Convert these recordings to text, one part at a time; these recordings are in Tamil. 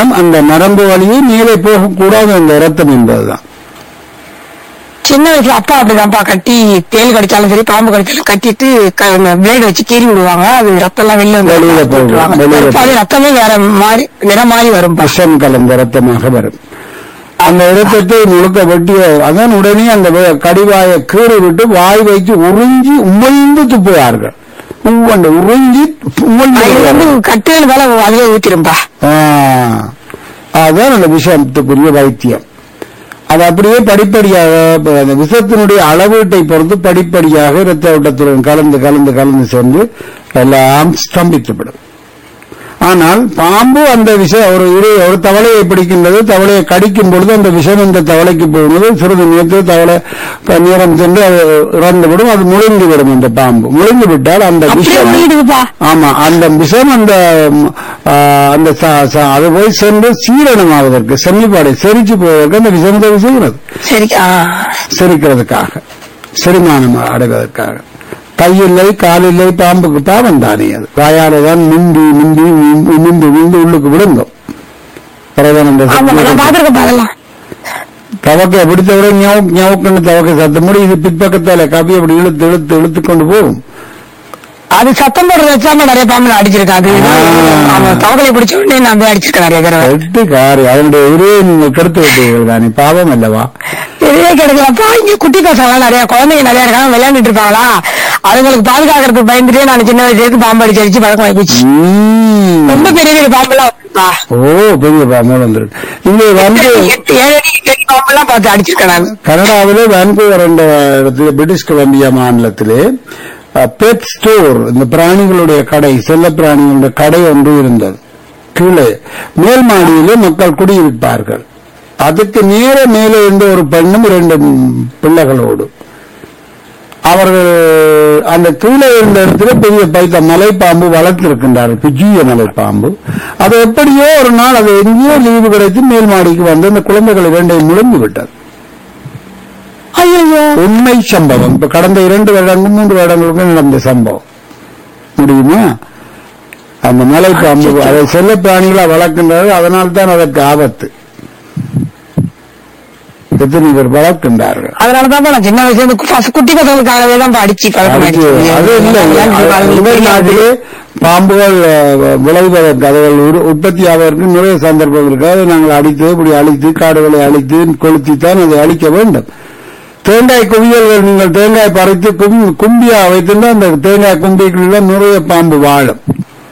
அந்த நரம்பு வழியே மேலே போகக்கூடாது அந்த ரத்தம் என்பதுதான் சின்ன வயசுல அப்பா அப்படிதான்ப்பா கட்டி தேல் கடிச்சாலும் சரி பாம்பு கடிச்சாலும் கட்டிட்டு பிளேடு வச்சு கீறி விடுவாங்க அது ரத்தம் எல்லாம் வெளில வந்து வெளியில போகும், போட்டுருவாங்க. வெளியில கருப்பா அது ரத்தமே வேற மாறி நிறம் மாறி வரும் விஷம் கலந்த ரத்தமாக வரும் அந்த இரத்தத்தை முழுக்க வெட்டி அதன் உடனே அந்த வே- கடிவாயை கீறி விட்டு வாய் வைத்து உறிஞ்சி உமிழ்ந்து துப்புவார்கள் உவ்வண்டு உறிஞ்சி உமிழ்ந்து இது வந்து விடுவார்கள். கட்டுகள் மேல அதுல ஊத்திரும்பா ஆ, அதுதான் அந்த விஷயத்துக்குரிய வைத்தியம் அது அப்படியே படிப்படியாக இப்ப அந்த விஷத்தினுடைய அளவீட்டை பொறுத்து படிப்படியாக இரத்த ஓட்டத்துடன் கலந்து கலந்து கலந்து சென்று எல்லாம் ஸ்தம்பித்துவிடும் ஆனால் பாம்பு அந்த விஷம் ஒரு இரு ஒரு தவளையை பிடிக்கின்றது தவளையை கடிக்கும் பொழுது அந்த விஷம் இந்த தவளைக்கு போகும்போது சிறிது நேரத்தில் தவளை க- நேரம் சென்று அது இறந்துவிடும் அது முழுங்கி விடும் அந்த பாம்பு முழுங்கி விட்டால் அந்த அப்படியே விஷம் ஓடிடுதுப்பா ஆமா அந்த விஷம் அந்த ம், ஆ, அந்த ச- ச- அது போய் சென்று சீரணமாவதற்கு சென்னிப்பாடை செரிச்சு போவதற்கு அந்த விஷம் உதவி செய்கிறது சரி ஆ. செரிக்கிறதுக்காக செரிமானம் அடைவதற்காக கையில்லை காலில்லை பாம்புக்கு பாவம் தானே அது வாயால தான் மிந்தி மிந்தி மிந்தி மிந்தி மிந்தி உள்ளுக்கு விழுங்கும் பிரதான ஆமா நான் பாத்துருக்கேன் அதெல்லாம் தவக்கை பிடித்தவரை ஞாபகம் ஞாபகம் தவக்கை சத்தம் முடி இது பிற்பக்கத்தால கவி அப்படி இழுத்து இழுத்து இழுத்து கொண்டு போகும் அது சத்தம் போடுறது வச்சாம நிறைய பாம்பு அடிச்சிருக்கேன் அது ஆ. அவன் தவக்கலை பிடிச்ச உடனே நான் போய் அடிச்சிருக்கேன் நிறைய தடவை எட்டு காரி அதனுடைய உருவை நீங்கள் கெடுத்து விட்டீர்கள் தானே பாவம் அல்லவா பெரிய கிடைக்கலப்பா இங்க குட்டி பசங்க நிறைய குழந்தைங்க நிறைய இருக்காங்க விளையாண்டுட்டு இருப்பாங்களா அதுங்களுக்கு பாதுகாக்கிறதுக்கு பயந்துட்டே நான் சின்ன வயசுல இருந்து பாம்பு அடிச்சு அடிச்சு பழக்கம் ஆயிடுச்சு ம். ரொம்ப பெரிய பெரிய பாம்பெல்லாம் வருதுப்பா. ஓ பெரிய பாம்பு வந்துருக்கு இங்கே வந்து எட்டு ஏழு அடி எட்டு அடி பாம்பெல்லாம் பார்த்து அடிச்சிருக்கேன் நான் கனடாவிலே வான்கூவர் என்ற இடத்துல பிரிட்டிஷ் கொலம்பியா மாநிலத்திலே பெட் ஸ்டோர் இந்த பிராணிகளுடைய கடை செல்ல பிராணிகளுடைய கடை ஒன்று இருந்தது கீழே மேல் மாடியிலே மக்கள் குடியிருப்பார்கள் அதுக்கு நேர மேலே இருந்த ஒரு பெண்ணும் இரண்டு பிள்ளைகளோடு அவர்கள் அந்த கீழே இருந்த இடத்துல பெரிய பைத்த மலைப்பாம்பு வளர்த்திருக்கின்றார்கள் பிஜிய மலைப்பாம்பு அது எப்படியோ ஒரு நாள் அது எங்கேயோ லீவு கிடைத்து மேல் மாடிக்கு வந்து அந்த குழந்தைகள் இரண்டையும் முழுங்கி விட்டது ஐயோ உண்மை சம்பவம் இப்ப கடந்த இரண்டு வருடங்கள் மூன்று வருடங்களுக்கு நடந்த சம்பவம் முடியுமா அந்த மலைப்பாம்பு அதை செல்ல பிராணிகளா வளர்க்கின்றார்கள் அதனால் தான் அதற்கு ஆபத்து எத்தனை பேர் வளர்க்கின்றார்கள் அதனாலதான் நான் சின்ன வயசுல இருந்து first குட்டி பசங்களுக்காகவே தான் அடிச்சு பழக்கம் அதுக்கு ஆயிடுச்சு. அது இல்லை அதுங்களுக்கு முதல் தெரியாது. நாட்டிலே பாம்புகள் அஹ், விளைவதற்கு அதுகள் உரு- உற்பத்தி ஆவதற்கு நிறைய சந்தர்ப்பம் இருக்கு அதை நாங்கள் அடித்து இப்படி அழித்து காடுகளை அழித்து கொளுத்தித்தான் அதை அழிக்க வேண்டும் தேங்காய் குவியல்கள் நீங்கள் தேங்காய் பறித்து கும்- கும்பியா வைத்திருந்தால் அந்த தேங்காய் கும்பிக்குள்ள நிறைய பாம்பு வாழும்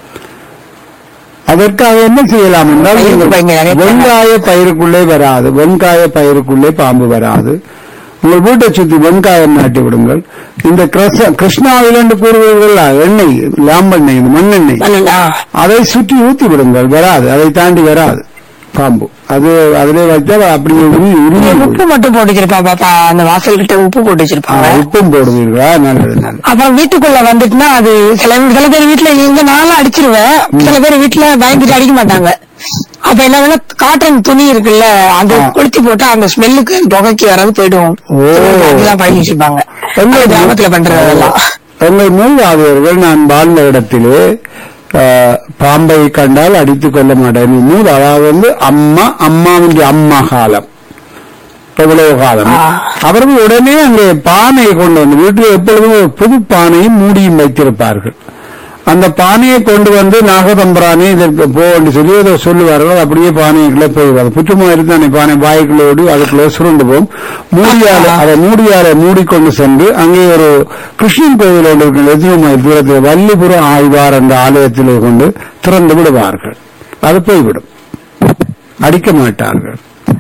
அதற்காக என்ன செய்யலாம் என்றால் பயிருக்கு நீங்கள் பயங்கர நிறைய வெங்காய பயிருக்குள்ளே வராது வெங்காய பயிருக்குள்ளே பாம்பு வராது உங்கள் வீட்டை சுத்தி வெங்காயம் நாட்டி விடுங்கள் இந்த கிருஷ்ண- கிருஷ்ணாவில் என்று கூறுவீர்கள் எண்ணெய் லாம்பெண்ணெய் இந்த மண்ணெண்ணெய் ஆ. அதை சுற்றி ஊத்தி விடுங்கள் வராது அதை தாண்டி வராது பாம்பு அது அதிலே வைத்தால் அப்படியே உருவி உருவி போகும். உப்பு மட்டும் போட்டு வச்சிருப்பான் பாப்பா அந்த வாசல் கிட்ட உப்பு போட்டு ஆ, வச்சிருப்பாங்க உப்பும் போடுவீர்களா நல்லது நல்லது அப்புறம் வீட்டுக்குள்ள வந்துட்டுனா அது சில சில பேர் வீட்டுல இங்க நானும் அடிச்சிருவேன் சில பேர் வீட்டுல பயந்துட்டு அடிக்க மாட்டாங்க அப்ப என்ன வேணா காட்டன் துணி இருக்குல்ல அந்த ஆ. கொளுத்தி போட்டா அந்த ஸ்மெல்லுக்கு புகைக்கு வராது போயிடும் ஓ. அதெல்லாம் பழகி வச்சிருப்பாங்க எங்க கிராமத்துல பண்றதெல்லாம் எங்கள் மூதாதையர்கள் நான் வாழ்ந்த இடத்திலே ஆ, பாம்பை கண்டால் அடித்துக் கொள்ள மாட்டேன் மூல் அதாவது வந்து அம்மா அம்மாவின் அம்மா காலம் எவ்வளவு காலம் ஆ. அவர்கள் உடனே அங்கே பானையை கொண்டு வந்து வீட்டில் எப்பொழுதும் ஒரு புது பானையும் மூடியும் வைத்திருப்பார்கள் அந்த பானையை கொண்டு வந்து நாகதம்பரானே இதற்கு போன்னு சொல்லி ஏதோ சொல்லுவார்கள் அப்படியே பானைக்குள்ளே போய்வார்கள் புற்றுமா இருந்தானே பானை வாய்க்குள்ள ஓடி அதுக்குள்ளே சுருண்டு போகும் மூடியால அதை மூடியால மூடிக்கொண்டு சென்று அங்கே ஒரு கிருஷ்ணன் கோவில் ஒன்று இருக்கிற எத்தனை மைல் தூரத்தில் வள்ளிபுரம் ஆழ்வார் என்ற ஆலயத்திலே கொண்டு திறந்து விடுவார்கள் அது போய்விடும் அடிக்க மாட்டார்கள்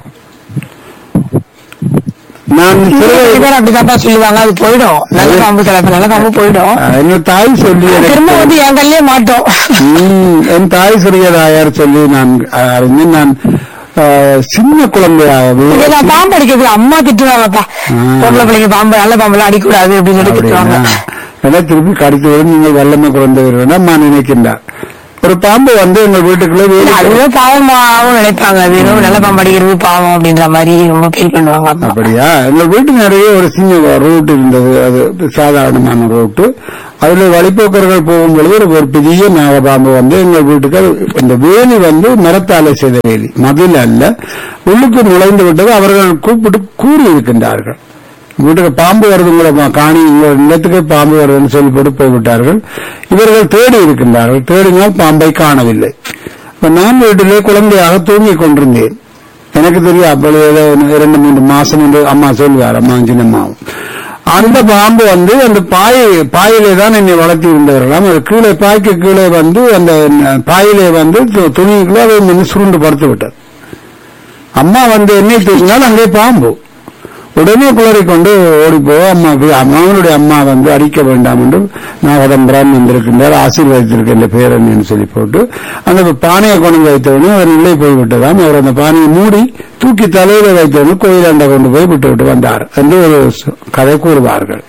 நான் சிறு சில பேர் அப்படிதான்ப்பா சொல்லுவாங்க அது போயிடும் நல்ல பாம்பு சில பேர் நல்ல பாம்பு போயிடும் என் தாய் சொல்லி எனக்கு திரும்ப வந்து என் கல்லே மாட்டோம் ம், என் தாய் சிறியதாயார் சொல்லி நான் அஹ், அறிந்தேன் நான் அஹ், சின்ன குழந்தையாகவே இதை நான் பாம்பு அடிக்கிறது அம்மா திட்டுவாங்கப்பா ஆ. பொம்பளை பிள்ளைங்க பாம்பு நல்ல பாம்பெல்லாம் அடிக்கக்கூடாது அப்படின்னு சொல்லி திட்டுவாங்க அப்படின்னா, எல்லாம் திருப்பி கடித்து விட நீங்கள் வல்லமை குழந்தைகள் அம்மா நினைக்கின்றார் ஒரு பாம்பு வந்து எங்கள் வீட்டுக்குள்ள வேலி அதுவே பாவமாவும் நினைப்பாங்க அது ஏதோ நல்ல பாம்பு அடிக்கிறது பாவம் அப்படின்ற மாதிரி ரொம்ப ஃபீல் பண்ணுவாங்க அம்மா. அப்படியா எங்கள் வீட்டு நிறைய ஒரு சின்ன ரூட் இருந்தது அது சாதாரணமான ரூட்டு அதுல வழிபோக்கர்கள் போகும்பொழுது ஒரு ஒரு பெரிய நாகபாம்பு வந்து எங்கள் வீட்டுக்கு அது- இந்த வேலி வந்து மரத்தாலே செய்த வேலி மதில் அல்ல உள்ளுக்கு நுழைந்து விட்டது அவர்கள் கூப்பிட்டு கூறி இருக்கின்றார்கள் வீட்டுக்கு பாம்பு வருது உங்களை மா- காணி உங்கள் நிலத்துக்கு பாம்பு வருதுன்னு சொல்லி போட்டு போய்விட்டார்கள் இவர்கள் தேடி இருக்கின்றார்கள் தேடினால் பாம்பை காணவில்லை இப்ப நான் வீட்டிலே குழந்தையாக தூங்கிக் கொண்டிருந்தேன் எனக்கு தெரியும் அப்பொழுது ஏதோ ஒண்ணு இரண்டு மூன்று மாசம் என்று அம்மா சொல்வார் அம்மா சின்னம்மாவும் அந்த பாம்பு வந்து அந்த பாயை பாயிலே தான் என்னை வளர்த்தி இருந்தவர்களாம் அது கீழே பாய்க்கு கீழே வந்து அந்த பாயிலே வந்து து- துணிக்குள்ள அதை வந்து சுருண்டு படுத்து விட்டது அம்மா வந்து என்னை தூக்கினால் அங்கே பாம்பு உடனே குளறி கொண்டு ஓடிப்போ அம்மா அம்மாவனுடைய அம்மா வந்து அடிக்க வேண்டாம் என்று நாகதம்பரம் வந்திருக்கின்றார் ஆசீர்வதித்திருக்கின்ற பேரன் சொல்லி போட்டு அந்த பானையை கொண்டு வைத்தவனும் அவர் உள்ளே போய்விட்டதாம் அவர் அந்த பானையை மூடி தூக்கி தலையில வைத்தவனும் கோயிலாண்ட கொண்டு போய் விட்டு விட்டு வந்தார் என்று ஒரு ச- கதை கூறுவார்கள்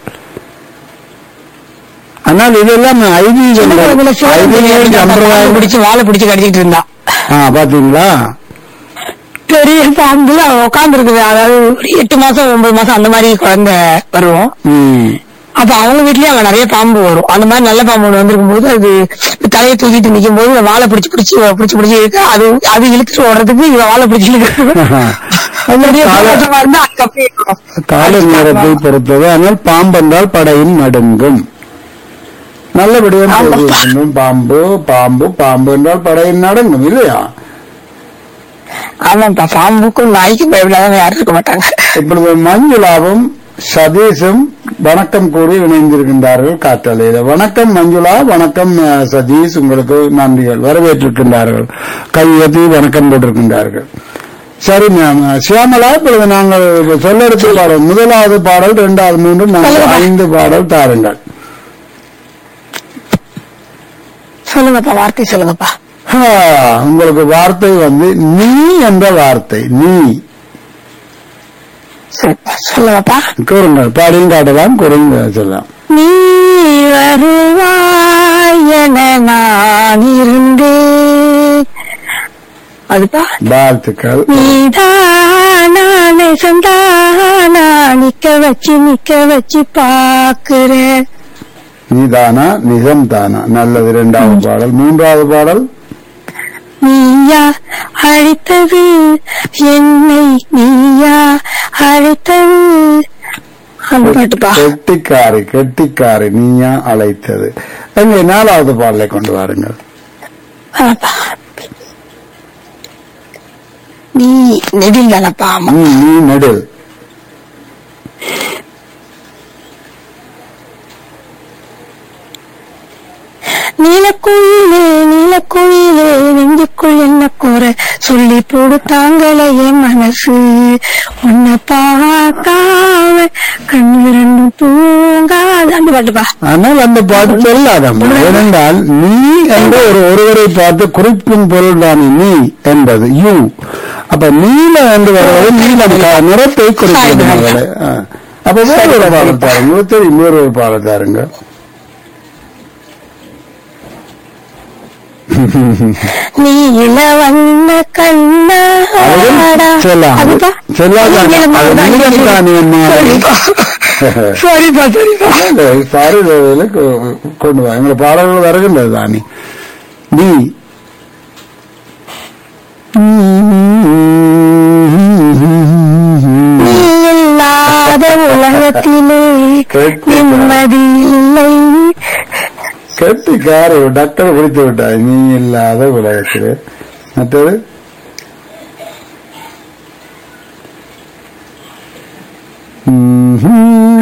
ஆனால் இதெல்லாம் சின்ன குழந்தையில ஐதீகம் சிவன் ஐதீகம் பாம்பு சம்பிரதாயம் பிடிச்சு வாழை பிடிச்சு கடிச்சிட்டு இருந்தா ஆ பாத்தீங்களா பெரிய பாம்பு உட்கார்ந்து இருக்குது அதாவது ஒரு எட்டு மாசம் ஒன்பது மாசம் அந்த மாதிரி குழந்தை வரும் ம் அப்ப அவங்க வீட்லயே அங்க நிறைய பாம்பு வரும் அந்த மாதிரி நல்ல பாம்பு ஒண்ணு வந்திருக்கும் போது அது தலையை தூக்கிட்டு நிக்கும் போது இந்த வாழை பிடிச்சு பிடிச்சு பிடிச்சு பிடிச்சு இழுக்க அது அது இழுத்துட்டு ஓடுறதுக்கு இவ வாழை பிடிச்சு இழுக்கிறது அது நிறைய கால- சந்தோஷமா இருந்தா அதுக்கப்புறம் இருக்கும். கால நேரத்தை பொறுத்தது ஆனால் பாம்பென்றால் படையும் நடுங்கும் நல்லபடியாக ஆமா. தெரிவிக்கணும். பாம்பு பாம்பு பாம்பு என்றால் படையும் நடுங்கும் இல்லையா ஆமாப்பா பாம்புக்கும் நாய்க்கும் பயப்படாத யாரும் இருக்க மாட்டாங்க இப்பொழுது மஞ்சுளாவும் சதீஷும் வணக்கம் கூறி இணைந்திருக்கின்றார்கள் காற்றலையில வணக்கம் மஞ்சுளா வணக்கம் அஹ், சதீஷ் உங்களுக்கு நன்றிகள் வரவேற்றிருக்கின்றார்கள் கையெத்தி வணக்கம் போட்டிருக்கின்றார்கள் சரி மேம் சியாமலா இப்பொழுது நாங்கள் சொல்லெடுத்து பாடல் முதலாவது பாடல் இரண்டாவது மூன்று நான்கு சொல்லுங்க. ஐந்து பாடல் தாருங்கள் சொல்லுங்கப்பா வார்த்தை சொல்லுங்கப்பா ஆ, உங்களுக்கு வார்த்தை வந்து நீ என்ற வார்த்தை நீ சரிப்பா சொல்லுங்கப்பா கூறுங்கள் பாடியும் காட்டலாம் கூறுங்க சொல்லலாம் நீ வருவாய் என நான் இருந்தேன் அதுப்பா வாழ்த்துக்கள் நீதானே சந்தானா நிக்க வச்சு நிக்க வச்சு பாக்குறேன் நீதானா நிஜம் தானா நல்லது இரண்டாவது பாடல் மூன்றாவது பாடல் நீயா அழைத்தது என்னை நீயா அழைத்தது அந்த பாட்டுப்பா கெட்டிக்காரி கெட்டிக்காரி நீயா அழைத்தது எங்க நாலாவது பாடலை கொண்டு வாருங்கள் ஆப்பா. நீ நெடில் தானப்பா ஆமா ம், நீ நெடில் நீலக்குயிலே நீலக்குயிலே நெஞ்சுக்குள் என்ன கூற சொல்லி போடு தாங்களையே மனசு உன்னை பார்க்காம கண்ணு ரெண்டும் தூங்காது அந்த பாட்டுப்பா ஆனால் அந்த பாட்டு சொல்லாதம்மா ஏனென்றால் நீ என்ற ஒரு ஒருவரை பார்த்து குறிப்பின் பொருள் தானே நீ என்பது யூ அப்ப நீல என்று வருவது நீலம் க- நிறத்தை குறிக்கிறது மகளே. ஆ. அப்ப வேற ஒரு பாடல் தாருங்க தெரியும் வேற ஒரு பாடல் தாருங்க நீல வண்ண கண்ணாடா செல்லாம் அதுப்பா செல்லாதான் அது நீலம் தானே அம்மா சரிப்பா சரிப்பா சாரி கொண்டு வா எங்களை பாடல்கள் வருகின்றது தானே நீ நீ இல்லாத உலகத்திலே நிம்மதி இல்லை கெட்டிக்கார டாக்டர் பிடித்து விட்டாய் நீ இல்லாத உலகத்தில் மற்றது ம்ஹும்.